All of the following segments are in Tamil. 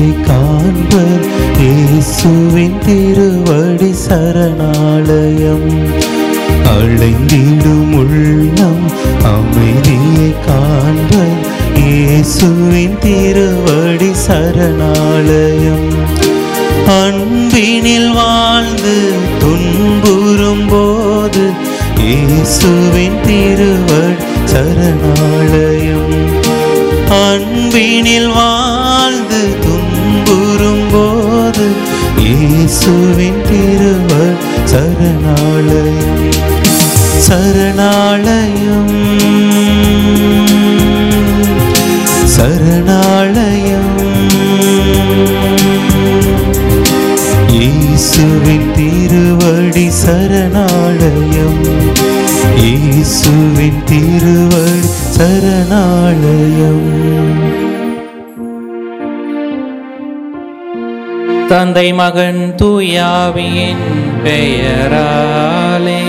காண்பர் இயேசுவின் திருவடி சரணாலயம் அழைந்திடும் உள்ளம் அமைதியை காண்பர் இயேசுவின் திருவடி சரணாலயம் அன்பினில் வாழ்ந்து துன்புறும் போது இயேசுவின் திருவடி சரணாலயம் அன்பினில் வாழ்ந்து துன்புறும் போது இயேசுவின் திருவடி சரணாலயம் சரணாலயம் சரணாலயம் இயேசுவின் திருவடி சரணாலயம் இயேசுவின் திருவடி சரணாலயம் தந்தை மகன் தூயாவியின் பெயராலே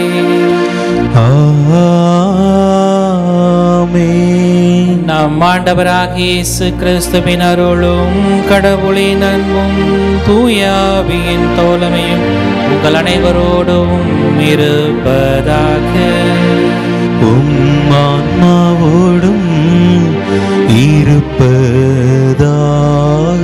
ஆமென் நம் ஆண்டவராகிய இயேசு கிறிஸ்துவின் அருளும் கடவுளின் அன்பும் தூயாவியின் தோழமையும் உங்கள் அனைவரோடும் இருப்பதாக உம் ஆன்மாவோடும் இருப்பதாக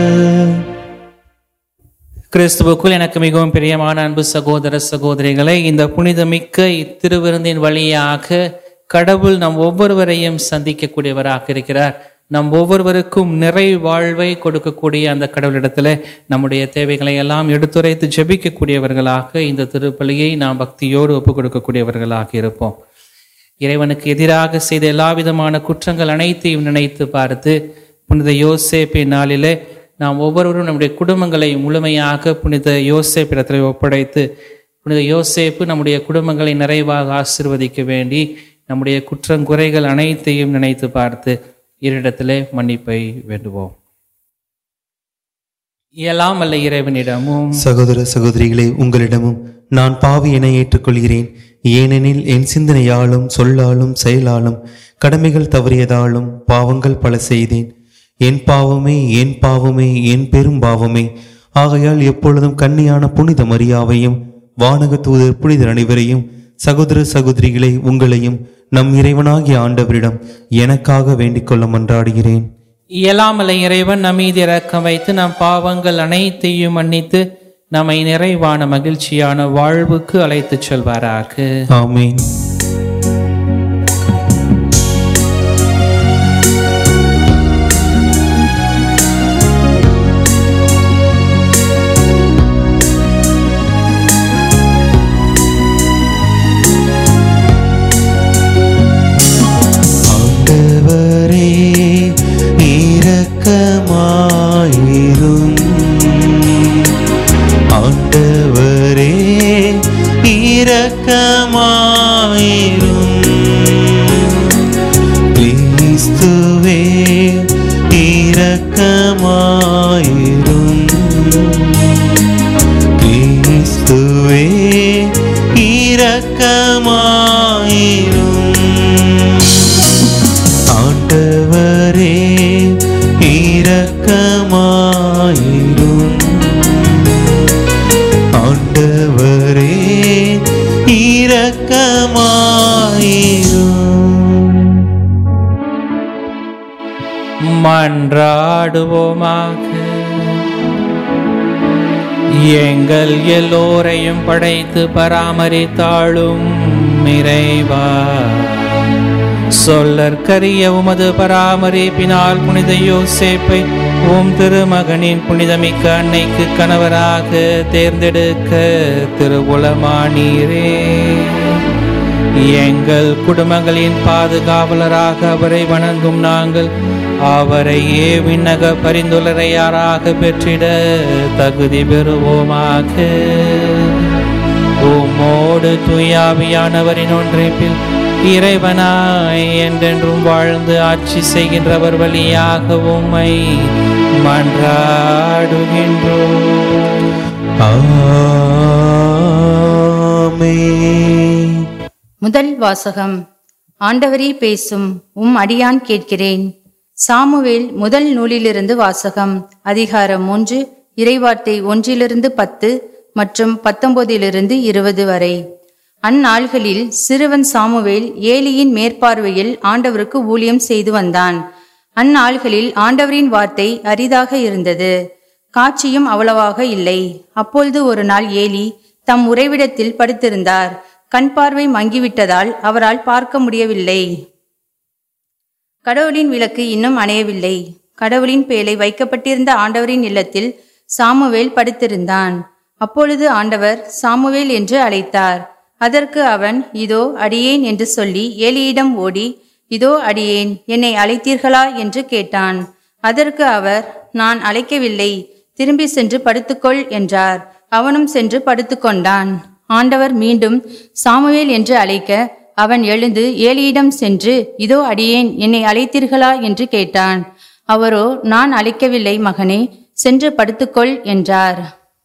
கிறிஸ்துவுக்குள் எனக்கு மிகவும் பிரியமான அன்பு சகோதர சகோதரிகளை இந்த புனிதமிக்க இத்திருவிருந்தின் வழியாக கடவுள் நம் ஒவ்வொருவரையும் சந்திக்கக்கூடியவராக இருக்கிறார் நம் ஒவ்வொருவருக்கும் நிறை வாழ்வை கொடுக்கக்கூடிய அந்த கடவுளிடத்துல நம்முடைய தேவைகளை எல்லாம் எடுத்துரைத்து ஜெபிக்கக்கூடியவர்களாக இந்த திருப்பலியை நாம் பக்தியோடு ஒப்புக் கொடுக்கக்கூடியவர்களாக இருப்போம் இறைவனுக்கு எதிராக செய்த எல்லா விதமான குற்றங்கள் அனைத்தையும் நினைத்து பார்த்து புனித யோசேப்பின் நாளிலே நாம் ஒவ்வொருவரும் நம்முடைய குடும்பங்களை முழுமையாக புனித யோசேப்பிடத்தில் ஒப்படைத்து புனித யோசேப்பு நம்முடைய குடும்பங்களை நிறைவாக ஆசிர்வதிக்க வேண்டி நம்முடைய குற்றங்குறைகள் அனைத்தையும் நினைத்து பார்த்து இரிடத்திலே மன்னிப்பை வேண்டுவோம் இயலாம் அல்ல இறைவனிடமும் சகோதர சகோதரிகளே உங்களிடமும் நான் பாவி என ஏற்றுக்கொள்கிறேன் ஏனெனில் என் சிந்தனையாலும் சொல்லாலும் செயலாலும் கடமைகள் தவறியதாலும் பாவங்கள் பல செய்தேன் என் பாவமே என் பாவமே என் பெரும் பாவமே ஆகையால் எப்பொழுதும் கன்னியான புனித மரியாவையும் வானக தூதர் புனிதர் அனைவரையும் சகோதர சகோதரிகளை உங்களையும் நம் இறைவனாகிய ஆண்டவரிடம் எனக்காக வேண்டிக் கொள்ள மன்றாடுகிறேன் இயலாமலை இறைவன் நம் மீது இறக்கம் வைத்து நம் பாவங்கள் அனைத்தையும் மன்னித்து நம்மை நிறைவான மகிழ்ச்சியான வாழ்வுக்கு அழைத்துச் செல்வாராக ஆமென் ஆண்டவரே இரக்கமாயிரும் ஆண்டவரே இரக்கமாயிரும் கிறிஸ்துவே இரக்கமாயிரும் கிறிஸ்துவே இரக்கமாயிரும் ஆண்டவரே இரக்கமாயிரும் ஆண்டவரே இரக்கமாயிரும் மன்றாடுவோமாக எங்கள் எல்லோரையும் படைத்து பராமரித்தாளும் இறைவா சொல்லற்கரிய உமது பராமரிப்பினால் புனித யோசேப்பை உம் திருமகனின் புனிதமிக்க அன்னைக்கு கணவராக தேர்ந்தெடுக்க திருவுளமானீரே எங்கள் குடும்பங்களின் பாதுகாவலராக அவரை வணங்கும் நாங்கள் அவரையே விண்ணக பரிந்துரையாராக பெற்றிட தகுதி பெறுவோமாக உம்மோடு தூயாவியானவரின் ஒன்றைப்பில் இறைவனாய் என்றென்றும் வாழ்ந்து ஆட்சி செய்கின்றவர் வழியாக உம்மை மன்றாடுகின்றோம் ஆமென் முதல் வாசகம் ஆண்டவரே பேசும் உம் அடியான் கேட்கிறேன் சாமுவேல் முதல் நூலிலிருந்து வாசகம் அதிகாரம் மூன்று இறைவார்த்தை ஒன்றிலிருந்து பத்து மற்றும் பத்தொன்பதிலிருந்து இருபது வரை அந்நாள்களில் சிறுவன் சாமுவேல் ஏலியின் மேற்பார்வையில் ஆண்டவருக்கு ஊழியம் செய்து வந்தான் அந்நாள்களில் ஆண்டவரின் வார்த்தை அரிதாக இருந்தது காட்சியும் அவ்வளவாக இல்லை அப்பொழுது ஒரு நாள் ஏலி தம் உறைவிடத்தில் படுத்திருந்தார் கண் பார்வை மங்கிவிட்டதால் அவரால் பார்க்க முடியவில்லை கடவுளின் விளக்கு இன்னும் அணையவில்லை கடவுளின் பேலை வைக்கப்பட்டிருந்த ஆண்டவரின் இல்லத்தில் சாமுவேல் படுத்திருந்தான் அப்பொழுது ஆண்டவர் சாமுவேல் என்று அழைத்தார் அதற்கு அவன் இதோ அடியேன் என்று சொல்லி ஏலியிடம் ஓடி இதோ அடியேன் என்னை அழைத்தீர்களா என்று கேட்டான் அதற்கு அவர் நான் அழைக்கவில்லை திரும்பி சென்று படுத்துக்கொள் என்றார் அவனும் சென்று படுத்துக்கொண்டான் ஆண்டவர் மீண்டும் சாமுவேல் என்று அழைக்க அவன் எழுந்து ஏலியிடம் சென்று இதோ அடியேன் என்னை அழைத்தீர்களா என்று கேட்டான் அவரோ நான் அழைக்கவில்லை மகனே சென்று படுத்துக்கொள் என்றார்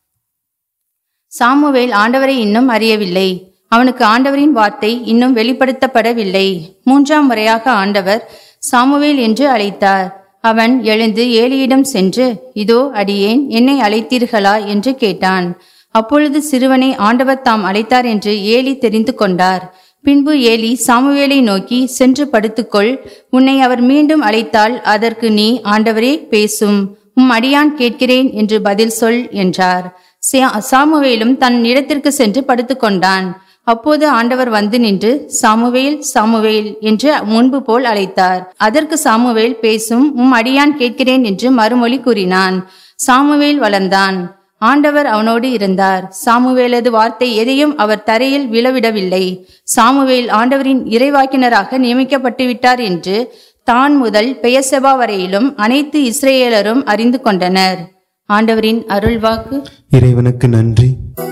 சாமுவேல் ஆண்டவரை இன்னும் அறியவில்லை அவனுக்கு ஆண்டவரின் வார்த்தை இன்னும் வெளிப்படுத்தப்படவில்லை மூன்றாம் முறையாக ஆண்டவர் சாமுவேல் என்று அழைத்தார் அவன் எழுந்து ஏலியிடம் சென்று இதோ அடியேன் என்னை அழைத்தீர்களா என்று கேட்டான் அப்பொழுது சிறுவனை ஆண்டவர் தாம் அழைத்தார் என்று ஏலி தெரிந்து கொண்டார் பின்பு ஏலி சாமுவேலை நோக்கி சென்று படுத்துக்கொள் உன்னை அவர் மீண்டும் அழைத்தால் அதற்கு நீ ஆண்டவரே பேசும் உம் அடியான் கேட்கிறேன் என்று பதில் சொல் என்றார் சா- சாமுவேலும் தன் இடத்திற்கு சென்று படுத்துக்கொண்டான் அப்போது ஆண்டவர் வந்து நின்று சாமுவேல் சாமுவேல் என்று முன்பு போல் அழைத்தார் அதற்கு சாமுவேல் பேசும் உம் அடியான் கேட்கிறேன் என்று மறுமொழி கூறினான் சாமுவேல் வளர்ந்தான் ஆண்டவர் அவனோடு இருந்தார் சாமுவேலது வார்த்தை எதையும் அவர் தரையில் விழவிடவில்லை சாமுவேல் ஆண்டவரின் இறைவாக்கினராக நியமிக்கப்பட்டு விட்டார் என்று தான் முதல் பெயர்செபா வரையிலும் அனைத்து இஸ்ரேலரும் அறிந்து கொண்டனர் ஆண்டவரின் அருள்வாக்கு இறைவனுக்கு நன்றி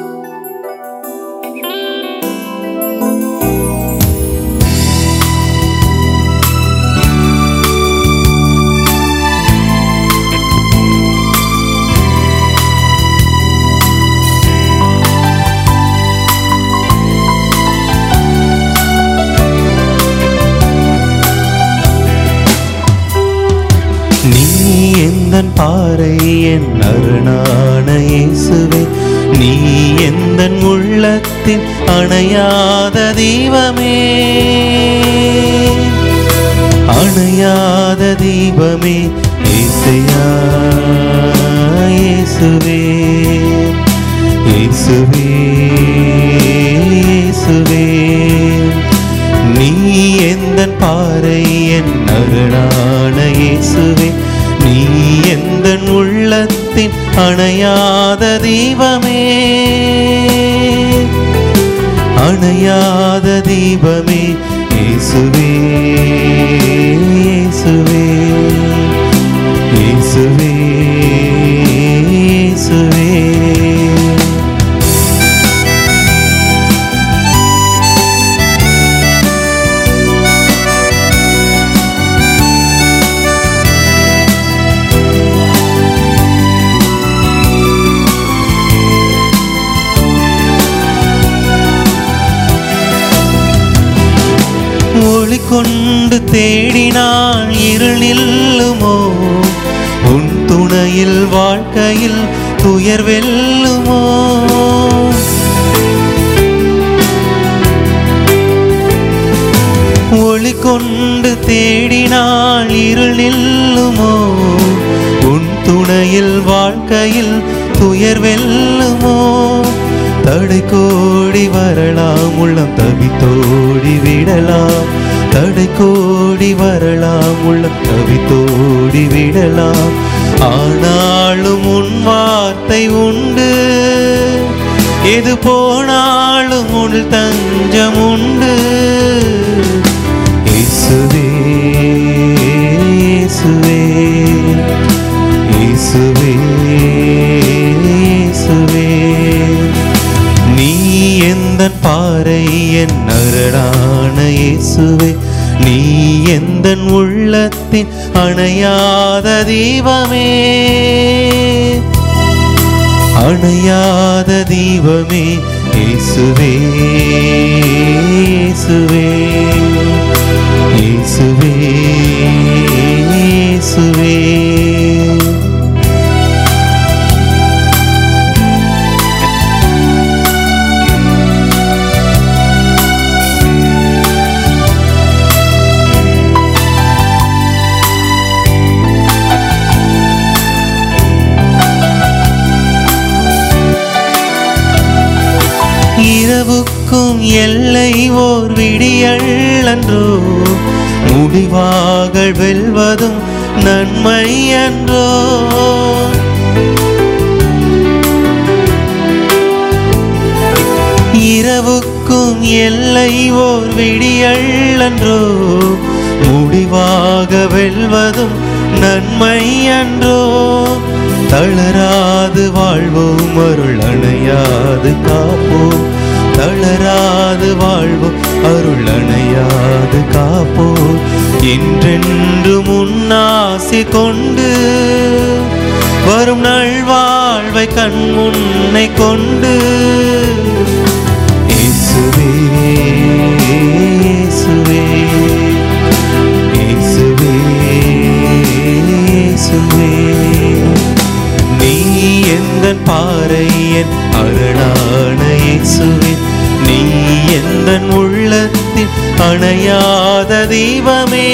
நீ எந்தன் பாறை என் அருணான இயேசுவே நீ எந்தன் உள்ளத்தின் அணையாத தீபமே அணையாத தீபமே இசையா இயேசுவே இயேசுவே இயேசுவே நீ எந்தன் பாறை என் அருளான இயேசுவே நீ எந்தன் உள்ளத்தின் அணையாத தீபமே அணையாத தீபமே இயேசுவே இயேசுவே இயேசுவே இயேசுவே ஒளி கொண்டு தேடினால் இருள் நில்லுமோ உன் துணையில் வாழ்க்கையில் துயர் வெல்லுமோ ஒளி கொண்டு தேடினால் இருள் நில்லுமோ உன் துணையில் வாழ்க்கையில் துயர் வெல்லுமோ தடை கோடி வரலாம் உள்ளம் தவித்தோடி விடலாம் தடை கோடி வரலாம் உள்ளம் தவித்தோடி விடலாம் ஆனாலும் உன் வார்த்தை உண்டு எது போனாலும் உள் தஞ்சம் உண்டு இயேசுவே இயேசுவே இயேசுவே இயேசுவே நீ எந்த பாறை என் அரணான இயேசுவே நீ எந்த உள்ளத்தின் அணையாத தீபமே அணையாத தீபமே இயேசுவே இயேசுவே இயேசுவே ஓர் விடியல் அன்றோ முடிவாக வெல்வதும் நன்மை அன்றோ இரவுக்கும் எல்லை ஓர் விடியல் அன்றோ முடிவாக வெல்வதும் நன்மை அன்றோ தளராது வாழ்வோம் அருள் அணையாது காப்போம் தளராது வாழ்வோம் அருள் அணையாது காப்போம் என்றென்று முன்னாசி கொண்டு வரும் நல்வாழ்வை கண் முன்னை கொண்டு இயேசுவே இயேசுவே இயேசுவே இயேசுவே நீ எந்தன் பாறை என் அரணான இயேசுவே நீ எந்தன் உள்ளத்தில் அணையாத தீபமே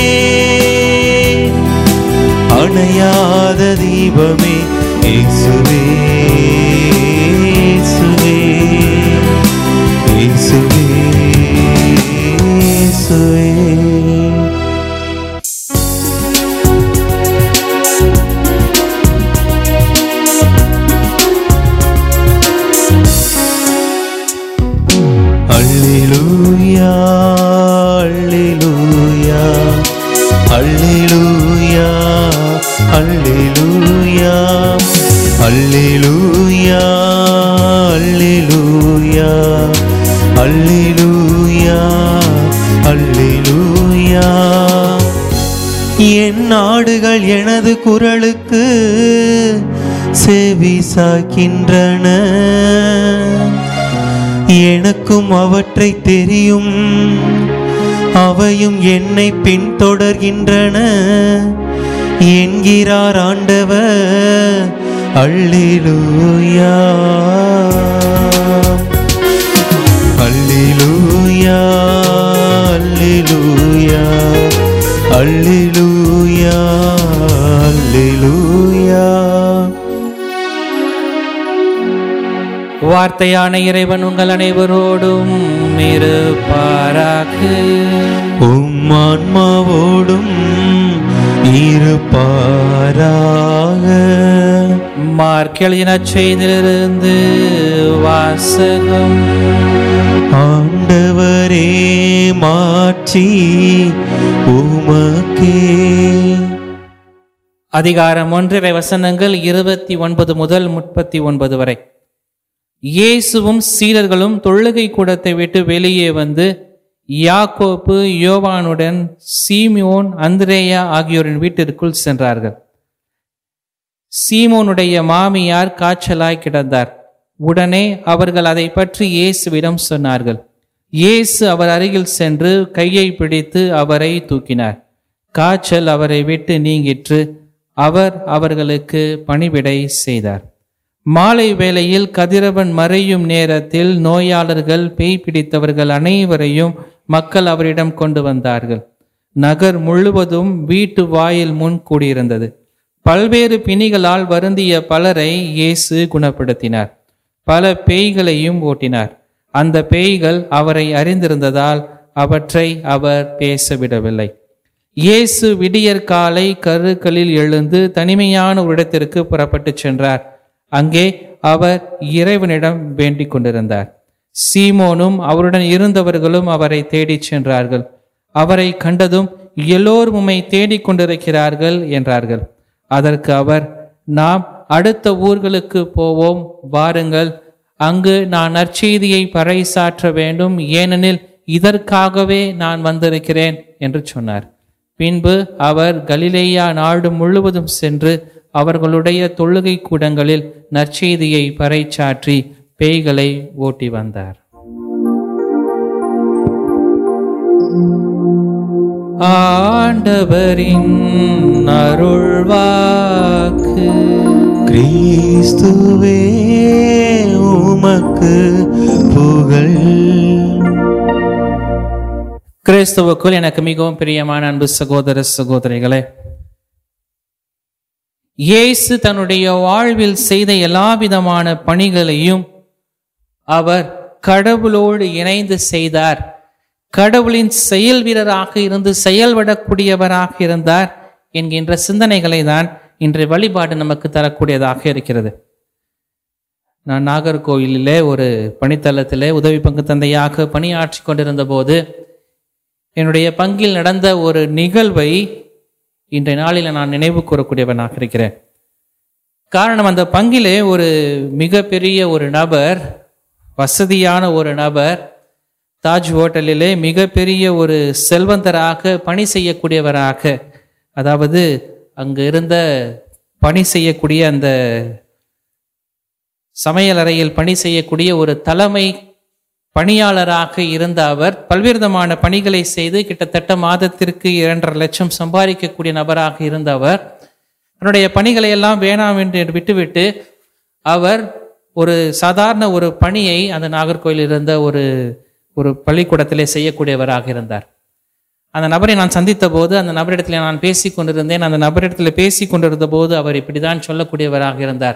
அணையாத தீபமே இயேசுவே இயேசுவே இயேசுவே இயேசுவே அல்லேலூயா அல்லேலூயா அல்லேலூயா அல்லேலூயா அல்லேலூயா அல்லேலூயா அல்லேலூயா அல்லேலூயா என் நாடுகள் எனது குரலுக்கு செவி சாய்க்கின்றன எனக்கும் அவற்றை தெரியும் அவையும் என்னை பின்தொடர்கின்றன என்கிறார் ஆண்டவர் அல்லேலூயா அல்லேலூயா அல்லேலூயா அல்லேலூயா அல்லேலூயா வார்த்தையான இறைவன் உங்கள் அனைவரோடும் இருப்பாராக உம் ஆன்மாவோடும் இருப்பாராக மார்க்கெழுதின செய்திலிருந்து வாசகம் ஆண்டவரே மாற்றி உமக்கே அதிகாரம் ஒன்றரை வசனங்கள் இருபத்தி ஒன்பது முதல் முப்பத்தி ஒன்பது வரை இயேசுவும் சீடர்களும் தொழுகை கூடத்தை விட்டு வெளியே வந்து யாக்கோப்பு யோவானுடன் சீமியோன் அந்திரேயா ஆகியோரின் வீட்டிற்குள் சென்றார்கள் சீமோனுடைய மாமியார் காய்ச்சலாய் கிடந்தார் உடனே அவர்கள் அதை பற்றி இயேசுவிடம் சொன்னார்கள் இயேசு அவர் அருகில் சென்று கையை பிடித்து அவரை தூக்கினார் காய்ச்சல் அவரை விட்டு நீங்கிற்று அவர் அவர்களுக்கு பணிவிடை செய்தார் மாலை வேளையில் கதிரவன் மறையும் நேரத்தில் நோயாளர்கள் பேய் பிடித்தவர்கள் அனைவரையும் மக்கள் அவரிடம் கொண்டு வந்தார்கள் நகர் முழுவதும் வீட்டு வாயில் முன் கூடியிருந்தது பல்வேறு பிணிகளால் வருந்திய பலரை இயேசு குணப்படுத்தினார் பல பேய்களையும் ஓட்டினார் அந்த பேய்கள் அவரை அறிந்திருந்ததால் அவற்றை அவர் பேசவிடவில்லை இயேசு விடியற் காலை கருக்களில் எழுந்து தனிமையான ஒரு இடத்திற்கு புறப்பட்டுச் சென்றார் அங்கே அவர் இறைவனிடம் வேண்டிக் கொண்டிருந்தார் சீமோனும் அவருடன் இருந்தவர்களும் அவரை தேடிச் சென்றார்கள் அவரை கண்டதும் எல்லோரும் உம்மை தேடிக் கொண்டிருக்கிறார்கள் என்றார்கள் அதற்கு அவர் நாம் அடுத்த ஊர்களுக்கு போவோம் வாருங்கள் அங்கு நான் நற்செய்தியை பறைசாற்ற வேண்டும் ஏனெனில் இதற்காகவே நான் வந்திருக்கிறேன் என்று சொன்னார் பின்பு அவர் கலிலேயா நாடு முழுவதும் சென்று அவர்களுடைய தொழுகை கூடங்களில் நற்செய்தியை பறைசாற்றி பேய்களை ஓட்டி வந்தார் ஆண்டவரின் அருள்வாக்கு கிறிஸ்துவே உமக்கு புகழ் கிறிஸ்துவுக்குள் எனக்கு மிகவும் பிரியமான அன்பு சகோதர சகோதரிகளே இயேசு தன்னுடைய வாழ்வில் செய்த எல்லாவிதமான பணிகளையும் அவர் கடவுளோடு இணைந்து செய்தார் கடவுளின் செயல் வீரராக இருந்து செயல்படக்கூடியவராக இருந்தார் என்கின்ற சிந்தனைகளை தான் இன்றைய வழிபாடு நமக்கு தரக்கூடியதாக இருக்கிறது நான் நாகர்கோவிலிலே ஒரு பணித்தளத்திலே உதவி பங்கு தந்தையாக பணியாற்றி கொண்டிருந்த போது என்னுடைய பங்கில் நடந்த ஒரு நிகழ்வை இன்றைய நாளில் நான் நினைவு கூறக்கூடியவனாக இருக்கிறேன் காரணம் அந்த பங்கிலே ஒரு மிகப்பெரிய ஒரு நபர் வசதியான ஒரு நபர் தாஜ் ஹோட்டலிலே மிகப்பெரிய ஒரு செல்வந்தராக பணி செய்யக்கூடியவராக அதாவது அங்கு இருந்த பணி செய்யக்கூடிய அந்த சமையலறையில் பணி செய்யக்கூடிய ஒரு தலைமை பணியாளராக இருந்த அவர் பல்வேறு விதமான பணிகளை செய்து கிட்டத்தட்ட மாதத்திற்கு இரண்டரை லட்சம் சம்பாதிக்கக்கூடிய நபராக இருந்த அவர் தன்னுடைய பணிகளை எல்லாம் வேணாம் என்று விட்டுவிட்டு அவர் ஒரு சாதாரண ஒரு பணியை அந்த நாகர்கோயில் இருந்த ஒரு ஒரு பள்ளிக்கூடத்திலே செய்யக்கூடியவராக இருந்தார் அந்த நபரை நான் சந்தித்த போது அந்த நபரிடத்தில் நான் பேசி கொண்டிருந்தேன் அந்த நபரிடத்தில் பேசி கொண்டிருந்த போது அவர் இப்படிதான் சொல்லக்கூடியவராக இருந்தார்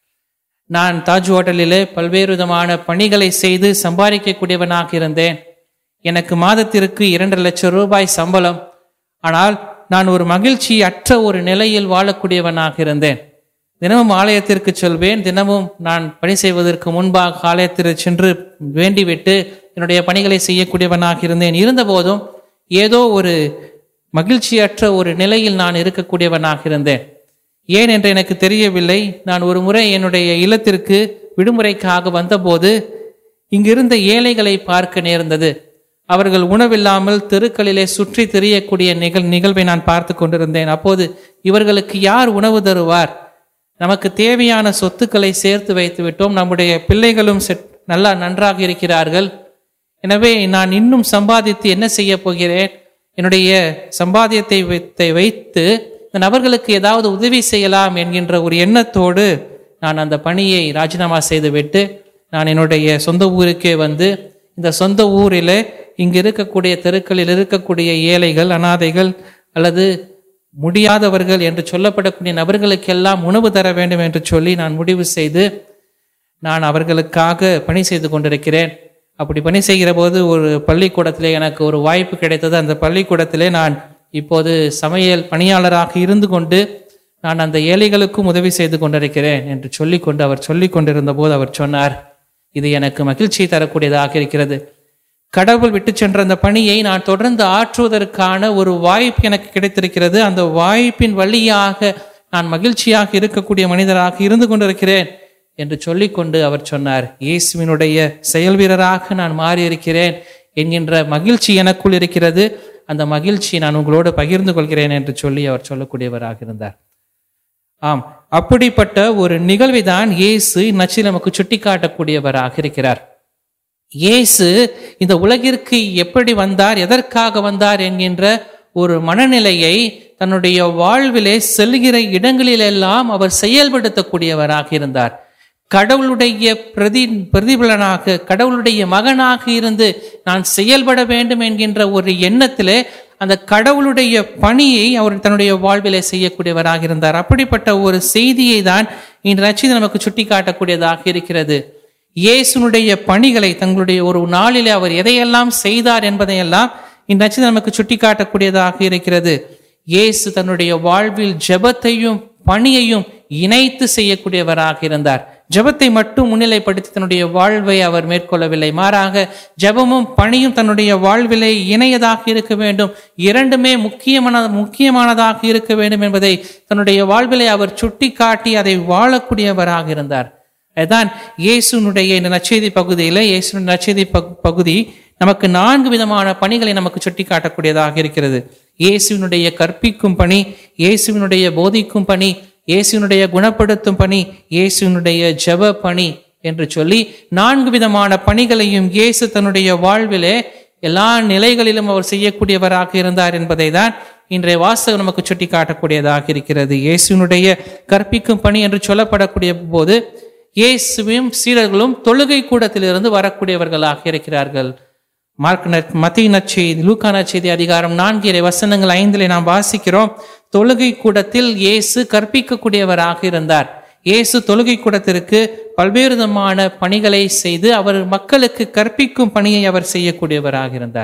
நான் தாஜ் ஹோட்டலிலே பல்வேறு விதமான பணிகளை செய்து சம்பாதிக்கக்கூடியவனாக இருந்தேன் எனக்கு மாதத்திற்கு இரண்டு லட்சம் ரூபாய் சம்பளம் ஆனால் நான் ஒரு மகிழ்ச்சி அற்ற ஒரு நிலையில் வாழக்கூடியவனாக இருந்தேன் தினமும் ஆலயத்திற்கு செல்வேன் தினமும் நான் பணி செய்வதற்கு முன்பாக ஆலயத்திற்கு சென்று வேண்டிவிட்டு என்னுடைய பணிகளை செய்யக்கூடியவனாக இருந்தேன் இருந்தபோதும் ஏதோ ஒரு மகிழ்ச்சியற்ற ஒரு நிலையில் நான் இருக்கக்கூடியவனாக இருந்தேன் ஏன் என்று எனக்கு தெரியவில்லை நான் ஒரு முறை என்னுடைய இல்லத்திற்கு விடுமுறைக்காக வந்தபோது இங்கிருந்த ஏழைகளை பார்க்க நேர்ந்தது அவர்கள் உணவில்லாமல் தெருக்களிலே சுற்றி திரியக்கூடிய நிகழ் நிகழ்வை நான் பார்த்து கொண்டிருந்தேன் அப்போது இவர்களுக்கு யார் உணவு தருவார் நமக்கு தேவையான சொத்துக்களை சேர்த்து வைத்து விட்டோம் நம்முடைய பிள்ளைகளும் செட் நல்லா நன்றாக இருக்கிறார்கள் எனவே நான் இன்னும் சம்பாதித்து என்ன செய்ய போகிறேன் என்னுடைய சம்பாத்தியத்தை வைத்து வைத்து இந்த நபர்களுக்கு ஏதாவது உதவி செய்யலாம் என்கின்ற ஒரு எண்ணத்தோடு நான் அந்த பணியை ராஜினாமா செய்துவிட்டு நான் என்னுடைய சொந்த ஊருக்கே வந்து இந்த சொந்த ஊரில் இங்கு இருக்கக்கூடிய தெருக்களில் இருக்கக்கூடிய ஏழைகள் அனாதைகள் அல்லது முடியாதவர்கள் என்று சொல்லப்படக்கூடிய நபர்களுக்கெல்லாம் உணவு தர வேண்டும் என்று சொல்லி நான் முடிவு செய்து நான் அவர்களுக்காக பணி செய்து கொண்டிருக்கிறேன் அப்படி பணி செய்கிற போது ஒரு பள்ளிக்கூடத்திலே எனக்கு ஒரு வாய்ப்பு கிடைத்தது அந்த பள்ளிக்கூடத்திலே நான் இப்போது சமையல் பணியாளராக இருந்து கொண்டு நான் அந்த ஏழைகளுக்கும் உதவி செய்து கொண்டிருக்கிறேன் என்று சொல்லிக்கொண்டு அவர் சொல்லிக் கொண்டிருந்த போது அவர் சொன்னார் இது எனக்கு மகிழ்ச்சி தரக்கூடியதாக இருக்கிறது கடவுள் விட்டு சென்ற அந்த பணியை நான் தொடர்ந்து ஆற்றுவதற்கான ஒரு வாய்ப்பு எனக்கு கிடைத்திருக்கிறது அந்த வாய்ப்பின் வழியாக நான் மகிழ்ச்சியாக இருக்கக்கூடிய மனிதராக இருந்து கொண்டிருக்கிறேன் என்று சொல்லிக்கொண்டு அவர் சொன்னார் இயேசுவினுடைய செயல் வீரராக நான் மாறியிருக்கிறேன் என்கின்ற மகிழ்ச்சி எனக்குள் இருக்கிறது அந்த மகிழ்ச்சி நான் உங்களோடு பகிர்ந்து கொள்கிறேன் என்று சொல்லி அவர் சொல்லக்கூடியவராக இருந்தார் ஆம் அப்படிப்பட்ட ஒரு நிகழ்வை தான் இயேசு நச்சில் நமக்கு சுட்டிக்காட்டக்கூடியவராக இருக்கிறார் இயேசு இந்த உலகிற்கு எப்படி வந்தார் எதற்காக வந்தார் என்கின்ற ஒரு மனநிலையை தன்னுடைய வாழ்விலே செல்கிற இடங்களிலெல்லாம் அவர் செயல்படுத்தக்கூடியவராக இருந்தார் கடவுளுடைய பிரதி பிரதிபலனாக கடவுளுடைய மகனாக இருந்து நான் செயல்பட வேண்டும் என்கின்ற ஒரு எண்ணத்திலே அந்த கடவுளுடைய பணியை அவர் தன்னுடைய வாழ்விலே செய்யக்கூடியவராக இருந்தார் அப்படிப்பட்ட ஒரு செய்தியை தான் இன்று ரச்சித நமக்கு சுட்டி காட்டக்கூடியதாக இருக்கிறது இயேசுனுடைய பணிகளை தங்களுடைய ஒரு நாளிலே அவர் எதையெல்லாம் செய்தார் என்பதையெல்லாம் இந்த நச்சு நமக்கு சுட்டிக்காட்டக்கூடியதாக இருக்கிறது இயேசு தன்னுடைய வாழ்வில் ஜெபத்தையும் பணியையும் இணைத்து செய்யக்கூடியவராக இருந்தார் ஜெபத்தை மட்டும் முன்னிலைப்படுத்தி தன்னுடைய வாழ்வை அவர் மேற்கொள்ளவில்லை மாறாக ஜெபமும் பணியும் தன்னுடைய வாழ்விலே இணையதாக இருக்க வேண்டும் இரண்டுமே முக்கியமான முக்கியமானதாக இருக்க வேண்டும் என்பதை தன்னுடைய வாழ்விலே அவர் சுட்டிக்காட்டி அதை வாழக்கூடியவராக இருந்தார் அதுதான் இயேசுனுடைய இந்த நச்செய்தி பகுதியில் இயேசுனுடைய நச்செய்தி பகு- பகுதி நமக்கு நான்கு விதமான பணிகளை நமக்கு சுட்டி காட்டக்கூடியதாக இருக்கிறது இயேசுவினுடைய கற்பிக்கும் பணி இயேசுவினுடைய போதிக்கும் பணி இயேசுவினுடைய குணப்படுத்தும் பணி இயேசுவினுடைய ஜெப பணி என்று சொல்லி நான்கு விதமான பணிகளையும் இயேசு தன்னுடைய வாழ்விலே எல்லா நிலைகளிலும் அவர் செய்யக்கூடியவராக இருந்தார் என்பதை தான் இன்றைய வாசகம் நமக்கு சுட்டி காட்டக்கூடியதாக இருக்கிறது இயேசுவினுடைய கற்பிக்கும் பணி என்று சொல்லப்படக்கூடிய போது இயேசுவும் சீடர்களும் தொழுகை கூடத்திலிருந்து வரக்கூடியவர்களாக இருக்கிறார்கள் மார்க் நற்- மத்திய நற்செய்தி லூக்கா நற்செய்தி அதிகாரம் நான்கு இறை வசனங்கள் ஐந்திலே நாம் வாசிக்கிறோம் தொழுகை கூடத்தில் இயேசு கற்பிக்கக்கூடியவராக இருந்தார் இயேசு தொழுகை கூடத்திற்கு பல்வேறு விதமான பணிகளை செய்து அவர் மக்களுக்கு கற்பிக்கும் பணியை அவர் செய்யக்கூடியவராக இருந்தார்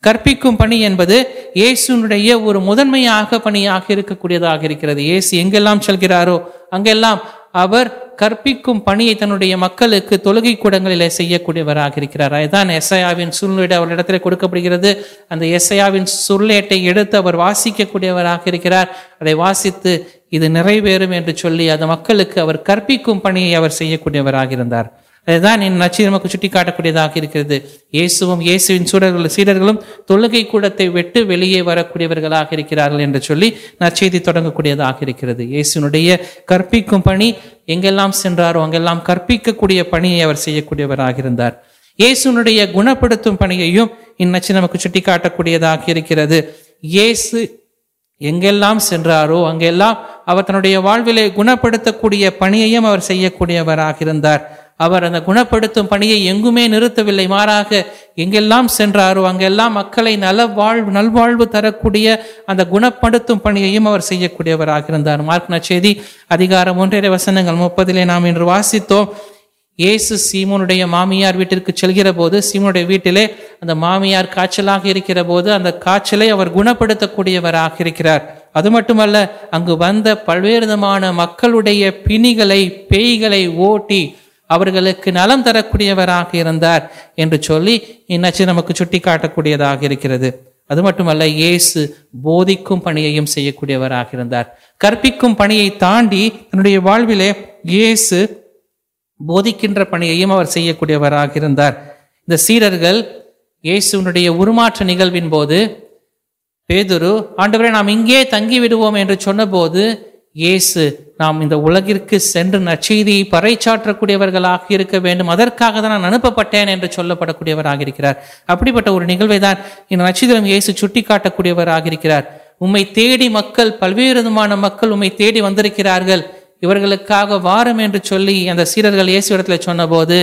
கற்பிக்கும் பணி என்பது இயேசுனுடைய ஒரு முதன்மையாக பணியாக இருக்கக்கூடியதாக இருக்கிறது இயேசு எங்கெல்லாம் செல்கிறாரோ அங்கெல்லாம் அவர் கற்பிக்கும் பணியை தன்னுடைய மக்களுக்கு தொழுகை கூடங்களிலே செய்யக்கூடியவராக இருக்கிறார் அதுதான் எஸ்ஐயாவின் சூழ்நிலை அவரிடத்தில் கொடுக்கப்படுகிறது அந்த எஸ்ஐயாவின் சுருளேட்டை எடுத்து அவர் வாசிக்கக்கூடியவராக இருக்கிறார் அதை வாசித்து இது நிறைவேறும் என்று சொல்லி அந்த மக்களுக்கு அவர் கற்பிக்கும் பணியை அவர் செய்யக்கூடியவராக இருந்தார் அதுதான் என் நச்சு நமக்கு சுட்டி காட்டக்கூடியதாக இருக்கிறது இயேசுவும் இயேசுவின் சூழர்கள் சீடர்களும் தொழுகை கூடத்தை விட்டு வெளியே வரக்கூடியவர்களாக இருக்கிறார்கள் என்று சொல்லி நற்செய்தி தொடங்கக்கூடியதாக இருக்கிறது இயேசுனுடைய கற்பிக்கும் பணி எங்கெல்லாம் சென்றாரோ அங்கெல்லாம் கற்பிக்கக்கூடிய பணியை அவர் செய்யக்கூடியவராக இருந்தார் இயேசுனுடைய குணப்படுத்தும் பணியையும் இந்நச்சு நமக்கு சுட்டி காட்டக்கூடியதாக இருக்கிறது இயேசு எங்கெல்லாம் சென்றாரோ அங்கெல்லாம் அவர் தன்னுடைய வாழ்விலே குணப்படுத்தக்கூடிய பணியையும் அவர் செய்யக்கூடியவராக இருந்தார் அவர் அந்த குணப்படுத்தும் பணியை எங்குமே நிறுத்தவில்லை மாறாக எங்கெல்லாம் சென்றாரோ அங்கெல்லாம் மக்களை நல வாழ்வு நல்வாழ்வு தரக்கூடிய அந்த குணப்படுத்தும் பணியையும் அவர் செய்யக்கூடியவராக இருந்தார் மார்க் நச்செய்தி அதிகாரம் ஒன்றரை வசனங்கள் முப்பதிலே நாம் இன்று வாசித்தோம் இயேசு சீமோனுடைய மாமியார் வீட்டிற்கு செல்கிற போது சீமோனுடைய வீட்டிலே அந்த மாமியார் காய்ச்சலாக இருக்கிற போது அந்த காய்ச்சலை அவர் குணப்படுத்தக்கூடியவராக இருக்கிறார் அது மட்டுமல்ல அங்கு வந்த பல்வேறு விதமான மக்களுடைய பிணிகளை பேய்களை ஓட்டி அவர்களுக்கு நலம் தரக்கூடியவராக இருந்தார் என்று சொல்லி இந்நச்சு நமக்கு சுட்டி காட்டக்கூடியதாக இருக்கிறது அது மட்டுமல்ல இயேசு போதிக்கும் பணியையும் செய்யக்கூடியவராக இருந்தார் கற்பிக்கும் பணியை தாண்டி தன்னுடைய வாழ்விலே இயேசு போதிக்கின்ற பணியையும் அவர் செய்யக்கூடியவராக இருந்தார் இந்த சீடர்கள் இயேசுனுடைய உருமாற்ற நிகழ்வின் போது பேதுரு ஆண்டவரே நாம் இங்கே தங்கி விடுவோம் என்று சொன்னபோது இயேசு நாம் இந்த உலகிற்கு சென்று நற்செய்தியை பறைச்சாற்றக்கூடியவர்களாக இருக்க வேண்டும் அதற்காக தான் நான் அனுப்பப்பட்டேன் என்று சொல்லப்படக்கூடியவராக இருக்கிறார் அப்படிப்பட்ட ஒரு நிகழ்வை தான் இந்த நட்சத்திரம் இயேசு சுட்டி காட்டக்கூடியவராக இருக்கிறார் உம்மை தேடி மக்கள் பல்வேறு விதமான மக்கள் உம்மை தேடி வந்திருக்கிறார்கள் இவர்களுக்காக வாரம் என்று சொல்லி அந்த சீடர்கள் இயேசு இடத்துல சொன்னபோது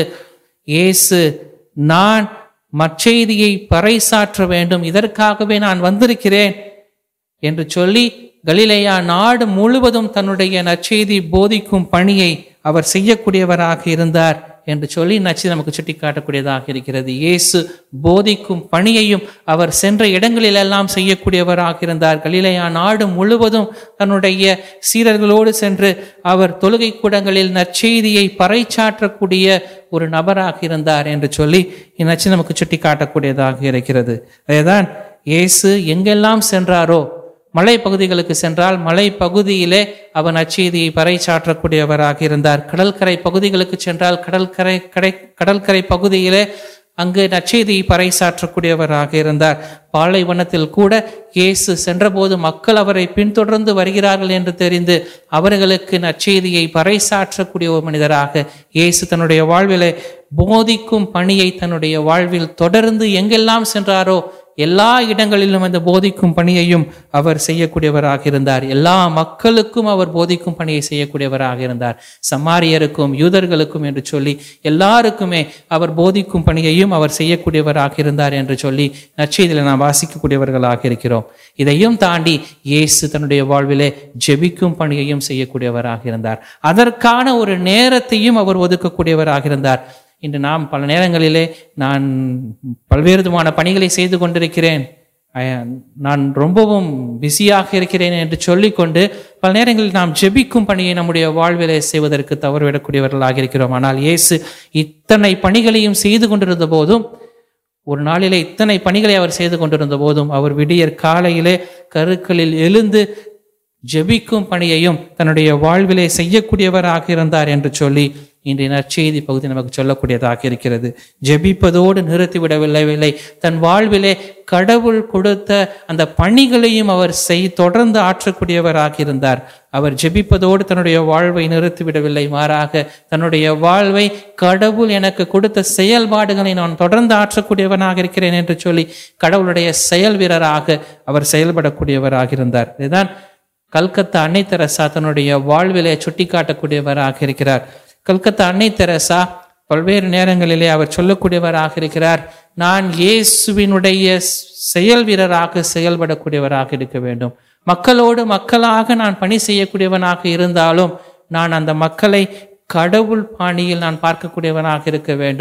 இயேசு நான் மற்செய்தியை பறைசாற்ற வேண்டும் இதற்காகவே நான் வந்திருக்கிறேன் என்று சொல்லி கலிலேயா நாடு முழுவதும் தன்னுடைய நற்செய்தி போதிக்கும் பணியை அவர் செய்யக்கூடியவராக இருந்தார் என்று சொல்லி நச்சு நமக்கு சுட்டி காட்டக்கூடியதாக இருக்கிறது இயேசு போதிக்கும் பணியையும் அவர் சென்ற இடங்களிலெல்லாம் செய்யக்கூடியவராக இருந்தார் கலிலேயா நாடு முழுவதும் தன்னுடைய சீரர்களோடு சென்று அவர் தொழுகை கூடங்களில் நற்செய்தியை பறைச்சாற்றக்கூடிய ஒரு நபராக இருந்தார் என்று சொல்லி இந்நச்சு நமக்கு சுட்டி காட்டக்கூடியதாக இருக்கிறது அதேதான் இயேசு எங்கெல்லாம் சென்றாரோ மலை பகுதிகளுக்கு சென்றால் மலை பகுதியிலே அவர் நச்செய்தியை பறைச்சாற்றக்கூடியவராக இருந்தார் கடற்கரை பகுதிகளுக்கு சென்றால் கடற்கரை கடை கடற்கரை பகுதியிலே அங்கு நற்செய்தியை பறைசாற்றக்கூடியவராக இருந்தார் பாலைவனத்தில் கூட இயேசு சென்றபோது மக்கள் அவரை பின்தொடர்ந்து வருகிறார்கள் என்று தெரிந்து அவர்களுக்கு நற்செய்தியை பறைசாற்றக்கூடிய ஒரு மனிதராக இயேசு தன்னுடைய வாழ்விலே போதிக்கும் பணியை தன்னுடைய வாழ்வில் தொடர்ந்து எங்கெல்லாம் சென்றாரோ எல்லா இடங்களிலும் அந்த போதிக்கும் பணியையும் அவர் செய்யக்கூடியவராக இருந்தார் எல்லா மக்களுக்கும் அவர் போதிக்கும் பணியை செய்யக்கூடியவராக இருந்தார் சமாரியருக்கும் யூதர்களுக்கும் என்று சொல்லி எல்லாருக்குமே அவர் போதிக்கும் பணியையும் அவர் செய்யக்கூடியவராக இருந்தார் என்று சொல்லி நற்செய்தியில் நாம் வாசிக்கக்கூடியவர்களாக இருக்கிறோம் இதையும் தாண்டி இயேசு தன்னுடைய வாழ்விலே ஜெபிக்கும் பணியையும் செய்யக்கூடியவராக இருந்தார் அதற்கான ஒரு நேரத்தையும் அவர் ஒதுக்கக்கூடியவராக இருந்தார் இன்று நாம் பல நேரங்களிலே நான் பல்வேறு விதமான பணிகளை செய்து கொண்டிருக்கிறேன் அஹ், நான் ரொம்பவும் பிஸியாக இருக்கிறேன் என்று சொல்லிக்கொண்டு பல நேரங்களில் நாம் ஜெபிக்கும் பணியை நம்முடைய வாழ்விலே செய்வதற்கு தவறுவிடக்கூடியவர்களாக இருக்கிறோம் ஆனால் இயேசு இத்தனை பணிகளையும் செய்து கொண்டிருந்த போதும் ஒரு நாளிலே இத்தனை பணிகளை அவர் செய்து கொண்டிருந்த போதும் அவர் விடியற் காலையிலே கருக்களில் எழுந்து ஜெபிக்கும் பணியையும் தன்னுடைய வாழ்விலே செய்யக்கூடியவராக இருந்தார் என்று சொல்லி இன்றைய நற்செய்தி பகுதி நமக்கு சொல்லக்கூடியதாக இருக்கிறது ஜெபிப்பதோடு நிறுத்திவிடவில்லை தன் வாழ்விலே கடவுள் கொடுத்த அந்த பணிகளையும் அவர் செய் தொடர்ந்து ஆற்றக்கூடியவராக இருந்தார் அவர் ஜெபிப்பதோடு தன்னுடைய வாழ்வை நிறுத்திவிடவில்லை மாறாக தன்னுடைய வாழ்வை கடவுள் எனக்கு கொடுத்த செயல்பாடுகளை நான் தொடர்ந்து ஆற்றக்கூடியவனாக இருக்கிறேன் என்று சொல்லி கடவுளுடைய செயல் வீரராக அவர் செயல்படக்கூடியவராக இருந்தார் இதுதான் கல்கத்தா அன்னை தெரசா தன்னுடைய வாழ்விலே சுட்டிக்காட்டக்கூடியவராக இருக்கிறார் கல்கத்தா அன்னை தெரசா பல்வேறு நேரங்களிலே அவர் சொல்லக்கூடியவராக இருக்கிறார் நான் இயேசுவினுடைய செயல் வீரராக செயல்படக்கூடியவராக இருக்க வேண்டும் மக்களோடு மக்களாக நான் பணி செய்யக்கூடியவனாக இருந்தாலும் நான் அந்த மக்களை கடவுள் பாணியில் நான் பார்க்கக்கூடியவனாக இருக்க வேண்டும்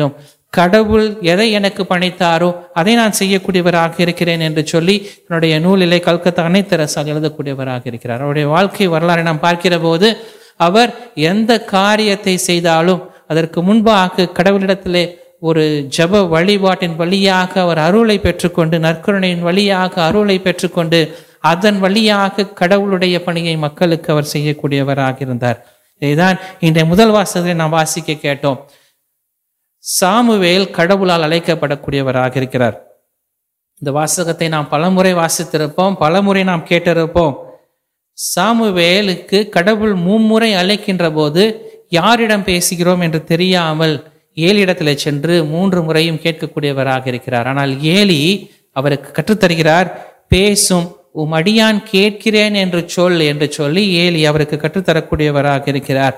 கடவுள் எதை எனக்கு பணித்தாரோ அதை நான் செய்யக்கூடியவராக இருக்கிறேன் என்று சொல்லி தன்னுடைய நூலிலே கல்கத்தா அனைத்தரசால் எழுதக்கூடியவராக இருக்கிறார் அவருடைய வாழ்க்கை வரலாறை நாம் பார்க்கிற போது அவர் எந்த காரியத்தை செய்தாலும் அதற்கு முன்பாக கடவுளிடத்திலே ஒரு ஜப வழிபாட்டின் வழியாக அவர் அருளை பெற்றுக்கொண்டு நற்கருணையின் வழியாக அருளை பெற்றுக்கொண்டு அதன் வழியாக கடவுளுடைய பணியை மக்களுக்கு அவர் செய்யக்கூடியவராக இருந்தார் இதைதான் இன்றைய முதல் வாசகத்தில் நாம் வாசிக்க கேட்டோம் சாமுவேல் கடவுளால் அழைக்கப்படக்கூடியவராக இருக்கிறார் இந்த வாசகத்தை நாம் பலமுறை வாசித்திருப்போம் பலமுறை நாம் கேட்டிருப்போம் சாமுவேலுக்கு கடவுள் மும்முறை அழைக்கின்ற போது யாரிடம் பேசுகிறோம் என்று தெரியாமல் ஏலிடத்திலே சென்று மூன்று முறையும் கேட்கக்கூடியவராக இருக்கிறார் ஆனால் ஏலி அவருக்கு கற்றுத்தருகிறார் பேசும் உம் அடியான் கேட்கிறேன் என்று சொல் என்று சொல்லி ஏலி அவருக்கு கற்றுத்தரக்கூடியவராக இருக்கிறார்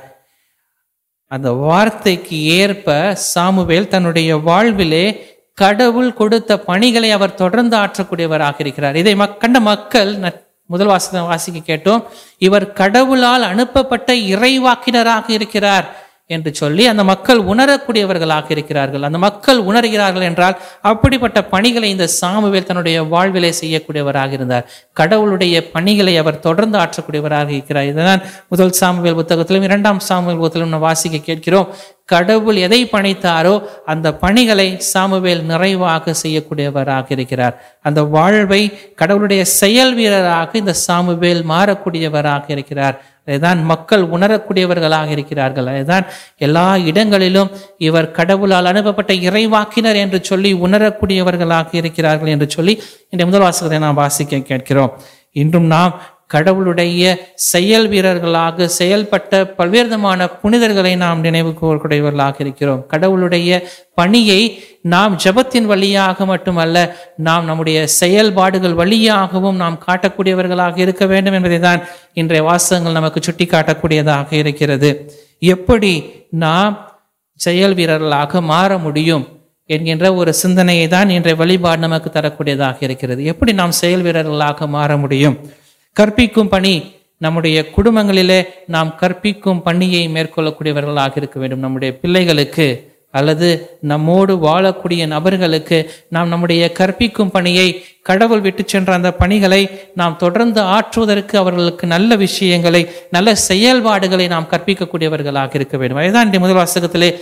அந்த வார்த்தைக்கு ஏற்ப சாமுவேல் தன்னுடைய வாழ்விலே கடவுள் கொடுத்த பணிகளை அவர் தொடர்ந்து ஆற்றக்கூடியவராக இருக்கிறார் இதை மக் கண்ட மக்கள் ந- முதல் வாசகம் வாசிக்க கேட்டோம் இவர் கடவுளால் அனுப்பப்பட்ட இறைவாக்கினராக இருக்கிறார் என்று சொல்லி அந்த மக்கள் உணரக்கூடியவர்களாக இருக்கிறார்கள் அந்த மக்கள் உணர்கிறார்கள் என்றால் அப்படிப்பட்ட பணிகளை இந்த சாமுவேல் தன்னுடைய வாழ்விலே செய்யக்கூடியவராக இருந்தார் கடவுளுடைய பணிகளை அவர் தொடர்ந்து ஆற்றக்கூடியவராக இருக்கிறார் இதுதான் முதல் சாமுவேல் புத்தகத்திலும் இரண்டாம் சாமுவேல் புத்தகத்திலும் நாம் வாசிக்க கேட்கிறோம் கடவுள் எதை பணித்தாரோ அந்த பணிகளை சாமுவேல் நிறைவாக செய்யக்கூடியவராக இருக்கிறார் அந்த வாழ்வை கடவுளுடைய செயல் வீரராக இந்த சாமுவேல் மாறக்கூடியவராக இருக்கிறார் அதுதான் மக்கள் உணரக்கூடியவர்களாக இருக்கிறார்கள் அதுதான் எல்லா இடங்களிலும் இவர் கடவுளால் அனுப்பப்பட்ட இறைவாக்கினர் என்று சொல்லி உணரக்கூடியவர்களாக இருக்கிறார்கள் என்று சொல்லி இந்த முதல் வாசகத்தை நாம் வாசிக்க கேட்கிறோம் இன்றும் நாம் கடவுளுடைய செயல் வீரர்களாக செயல்பட்ட பல்வேறு விதமான புனிதர்களை நாம் நினைவு கூறக்கூடியவர்களாக இருக்கிறோம் கடவுளுடைய பணியை நாம் ஜெபத்தின் வழியாக மட்டுமல்ல நாம் நம்முடைய செயல்பாடுகள் வழியாகவும் நாம் காட்டக்கூடியவர்களாக இருக்க வேண்டும் என்பதை தான் இன்றைய வாசகங்கள் நமக்கு சுட்டி காட்டக்கூடியதாக இருக்கிறது எப்படி நாம் செயல் வீரர்களாக மாற முடியும் என்கின்ற ஒரு சிந்தனையை தான் இன்றைய வழிபாடு நமக்கு தரக்கூடியதாக இருக்கிறது எப்படி நாம் செயல் வீரர்களாக மாற முடியும் கற்பிக்கும் பணி நம்முடைய குடும்பங்களிலே நாம் கற்பிக்கும் பணியை மேற்கொள்ளக்கூடியவர்களாக இருக்க வேண்டும் நம்முடைய பிள்ளைகளுக்கு அல்லது நம்மோடு வாழக்கூடிய நபர்களுக்கு நாம் நம்முடைய கற்பிக்கும் பணியை கடவுள் விட்டு சென்ற அந்த பணிகளை நாம் தொடர்ந்து ஆற்றுவதற்கு அவர்களுக்கு நல்ல விஷயங்களை நல்ல செயல்பாடுகளை நாம் கற்பிக்கக்கூடியவர்களாக இருக்க வேண்டும் அதுதான் இந்த முதல் வாசகத்திலே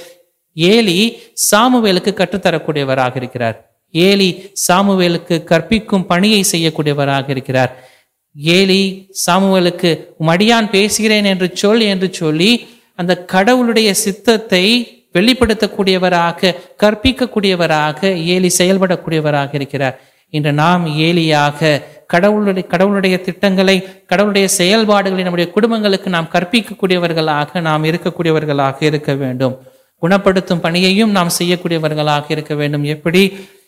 ஏலி சாமுவேலுக்கு கற்றுத்தரக்கூடியவராக இருக்கிறார் ஏலி சாமுவேலுக்கு கற்பிக்கும் பணியை செய்யக்கூடியவராக இருக்கிறார் ஏலி சாமுவேலுக்கு மடியான் பேசுகிறேன் என்று சொல் என்று சொல்லி அந்த கடவுளுடைய சித்தத்தை வெளிப்படுத்தக்கூடியவராக கற்பிக்கக்கூடியவராக ஏலி செயல்படக்கூடியவராக இருக்கிறார் இன்று நாம் ஏலியாக கடவுளுடைய கடவுளுடைய திட்டங்களை கடவுளுடைய செயல்பாடுகளை நம்முடைய குடும்பங்களுக்கு நாம் கற்பிக்கக்கூடியவர்களாக நாம் இருக்கக்கூடியவர்களாக இருக்க வேண்டும் குணப்படுத்தும் பணியையும் நாம் செய்யக்கூடியவர்களாக இருக்க வேண்டும் எப்படி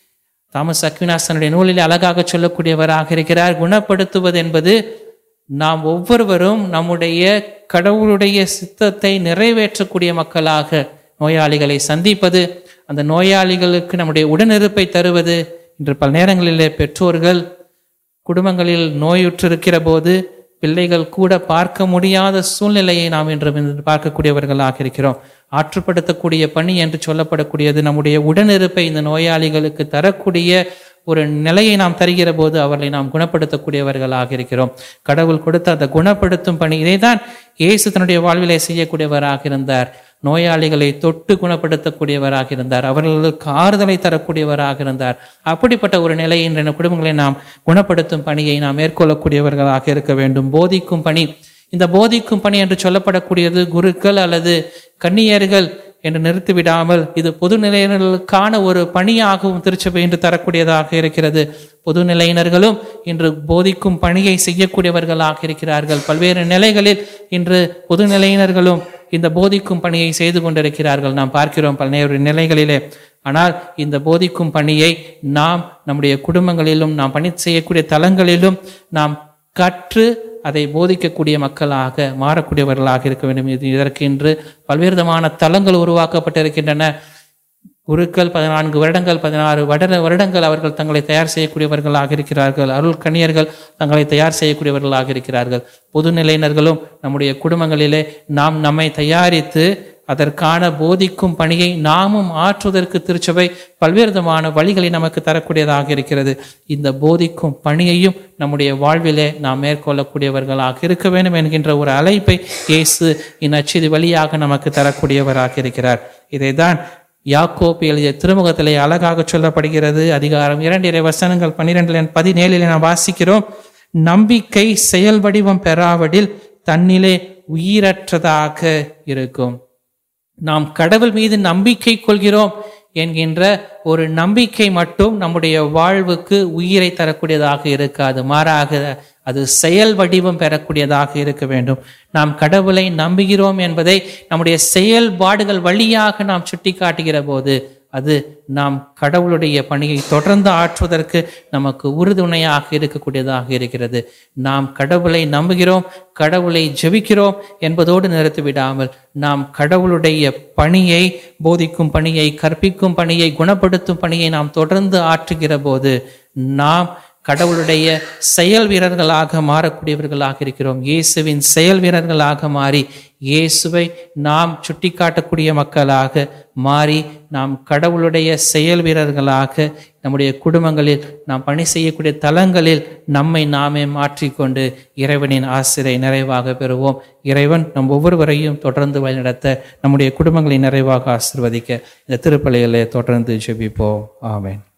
தாமஸ் அக்வினாசனுடைய நூலில் அழகாக சொல்லக்கூடியவராக இருக்கிறார் குணப்படுத்துவது என்பது நாம் ஒவ்வொருவரும் நம்முடைய கடவுளுடைய சித்தத்தை நிறைவேற்றக்கூடிய மக்களாக நோயாளிகளை சந்திப்பது அந்த நோயாளிகளுக்கு நம்முடைய உடனிருப்பை தருவது இன்று பல நேரங்களிலே பெற்றோர்கள் குடும்பங்களில் நோயுற்றிருக்கிற போது பிள்ளைகள் கூட பார்க்க முடியாத சூழ்நிலையை நாம் இன்று இன்று பார்க்கக்கூடியவர்களாக இருக்கிறோம் ஆற்றுப்படுத்தக்கூடிய பணி என்று சொல்லப்படக்கூடியது நம்முடைய உடனிருப்பை இந்த நோயாளிகளுக்கு தரக்கூடிய ஒரு நிலையை நாம் தருகிற போது அவர்களை நாம் குணப்படுத்தக்கூடியவர்களாக இருக்கிறோம் கடவுள் கொடுத்த அந்த குணப்படுத்தும் பணி இதைதான் இயேசு தன்னுடைய வாழ்விலே செய்யக்கூடியவராக இருந்தார் நோயாளிகளை தொட்டு குணப்படுத்தக்கூடியவராக இருந்தார் அவர்களுக்கு ஆறுதலை தரக்கூடியவராக இருந்தார் அப்படிப்பட்ட ஒரு நிலை இன்றைய குடும்பங்களை நாம் குணப்படுத்தும் பணியை நாம் மேற்கொள்ளக்கூடியவர்களாக இருக்க வேண்டும் போதிக்கும் பணி இந்த போதிக்கும் பணி என்று சொல்லப்படக்கூடியது குருக்கள் அல்லது கன்னியர்கள் என்று நிறுத்திவிடாமல் இது பொது நிலையினர்களுக்கான ஒரு பணியாகவும் திருச்சபை இன்று தரக்கூடியதாக இருக்கிறது பொது நிலையினர்களும் இன்று போதிக்கும் பணியை செய்யக்கூடியவர்களாக இருக்கிறார்கள் பல்வேறு நிலைகளில் இன்று பொது நிலையினர்களும் இந்த போதிக்கும் பணியை செய்து கொண்டிருக்கிறார்கள் நாம் பார்க்கிறோம் பல்வேறு நிலைகளிலே ஆனால் இந்த போதிக்கும் பணியை நாம் நம்முடைய குடும்பங்களிலும் நாம் பணி செய்யக்கூடிய தலங்களிலும் நாம் கற்று அதை போதிக்கக்கூடிய மக்களாக மாறக்கூடியவர்களாக இருக்க வேண்டும் இது இதற்கு இன்று பல்வேறு விதமான தலங்கள் உருவாக்கப்பட்டிருக்கின்றன குருக்கள் பதினான்கு வருடங்கள் பதினாறு வருட வருடங்கள் அவர்கள் தங்களை தயார் செய்யக்கூடியவர்களாக இருக்கிறார்கள் அருள் கன்னியர்கள் தங்களை தயார் செய்யக்கூடியவர்களாக இருக்கிறார்கள் பொதுநிலையினர்களும் நம்முடைய குடும்பங்களிலே நாம் நம்மை தயாரித்து அதற்கான போதிக்கும் பணியை நாமும் ஆற்றுவதற்கு திருச்சபை பல்வேறு விதமான வழிகளை நமக்கு தரக்கூடியதாக இருக்கிறது இந்த போதிக்கும் பணியையும் நம்முடைய வாழ்விலே நாம் மேற்கொள்ளக்கூடியவர்களாக இருக்க வேண்டும் என்கின்ற ஒரு அழைப்பை இயேசு இந்நச்செய்தி வழியாக நமக்கு தரக்கூடியவராக இருக்கிறார் இதைதான் யாக்கோப்பு எழுதிய திருமுகத்திலே அழகாக சொல்லப்படுகிறது அதிகாரம் இரண்டிரை வசனங்கள் பன்னிரெண்டில் பதினேழில் நாம் வாசிக்கிறோம் நம்பிக்கை செயல் வடிவம் பெறாவடில் தன்னிலே உயிரற்றதாக இருக்கும் நாம் கடவுள் மீது நம்பிக்கை கொள்கிறோம் என்கின்ற ஒரு நம்பிக்கை மட்டும் நம்முடைய வாழ்வுக்கு உயிரை தரக்கூடியதாக இருக்காது மாறாக அது செயல் வடிவம் பெறக்கூடியதாக இருக்க வேண்டும் நாம் கடவுளை நம்புகிறோம் என்பதை நம்முடைய செயல்பாடுகள் வழியாக நாம் சுட்டி காட்டுகிற போது அது நாம் கடவுளுடைய பணியை தொடர்ந்து ஆற்றுவதற்கு நமக்கு உறுதுணையாக இருக்கக்கூடியதாக இருக்கிறது நாம் கடவுளை நம்புகிறோம் கடவுளை ஜெபிக்கிறோம் என்பதோடு நிறுத்திவிடாமல் நாம் கடவுளுடைய பணியை போதிக்கும் பணியை கற்பிக்கும் பணியை குணப்படுத்தும் பணியை நாம் தொடர்ந்து ஆற்றுகிற போது நாம் கடவுளுடைய செயல் வீரர்களாக மாறக்கூடியவர்களாக இருக்கிறோம் இயேசுவின் செயல் வீரர்களாக மாறி இயேசுவை நாம் சுட்டிக்காட்டக்கூடிய மக்களாக மாறி நாம் கடவுளுடைய செயல் வீரர்களாக நம்முடைய குடும்பங்களில் நாம் பணி செய்யக்கூடிய தலங்களில் நம்மை நாமே மாற்றிக்கொண்டு இறைவனின் ஆசிரை நிறைவாக பெறுவோம் இறைவன் நம் ஒவ்வொருவரையும் தொடர்ந்து வழிநடத்த நம்முடைய குடும்பங்களை நிறைவாக ஆசிர்வதிக்க இந்த திருப்பலிகளை தொடர்ந்து ஜெபிப்போம் ஆமென்